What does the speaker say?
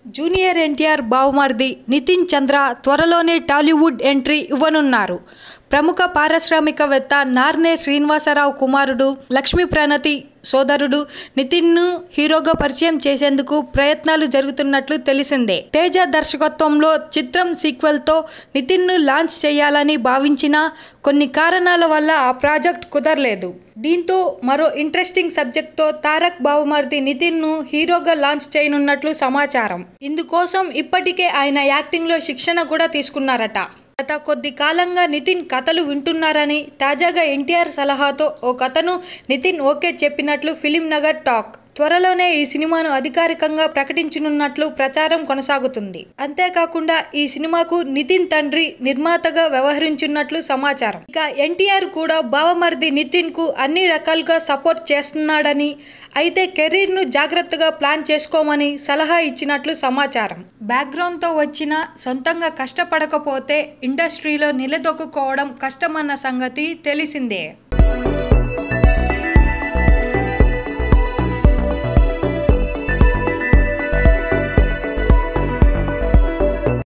junior NTR బావమరిది నితిన్ చంద్ర త్వరలోనే Tollywood entry ఇవ్వనున్నారు ప్రముఖ పారిశ్రామికవేత్త నార్నే శ్రీనివాసరావు కుమారుడు లక్ష్మీ ప్రణతి సోదరుడు నితిన్ను హీరోగా పరిచయం చేసేందుకు ప్రయత్నాలు జరుగుతున్నట్లు తెలిసిందే తేజ దర్శకత్వంలో చిత్రం సీక్వెల్తో నితిన్ను లాంచ్ చేయాలని భావించినా కొన్ని కారణాల వల్ల ఆ ప్రాజెక్ట్ కుదరలేదు దీంతో మరో ఇంట్రెస్టింగ్ సబ్జెక్ట్తో తారక్ బావమర్ది నితిన్ను హీరోగా లాంచ్ చేయనున్నట్లు సమాచారం ఇందుకోసం ఇప్పటికే ఆయన యాక్టింగ్లో శిక్షణ కూడా తీసుకున్నారట గత కొద్ది కాలంగా నితిన్ కథలు వింటున్నారని తాజాగా ఎన్టీఆర్ సలహాతో ఓ కథను నితిన్ ఓకే చెప్పినట్లు ఫిలిం నగర్ టాక్ త్వరలోనే ఈ సినిమాను అధికారికంగా ప్రకటించనున్నట్లు ప్రచారం కొనసాగుతుంది అంతేకాకుండా ఈ సినిమాకు నితిన్ తండ్రి నిర్మాతగా వ్యవహరించున్నట్లు సమాచారం ఇక ఎన్టీఆర్ కూడా బావమరిది నితిన్ కు అన్ని రకాలుగా సపోర్ట్ చేస్తున్నాడని అయితే కెరీర్ను జాగ్రత్తగా ప్లాన్ చేసుకోమని సలహా ఇచ్చినట్లు సమాచారం బ్యాక్గ్రౌండ్తో వచ్చిన సొంతంగా కష్టపడకపోతే ఇండస్ట్రీలో నిలదొక్కుకోవడం కష్టమన్న సంగతి తెలిసిందే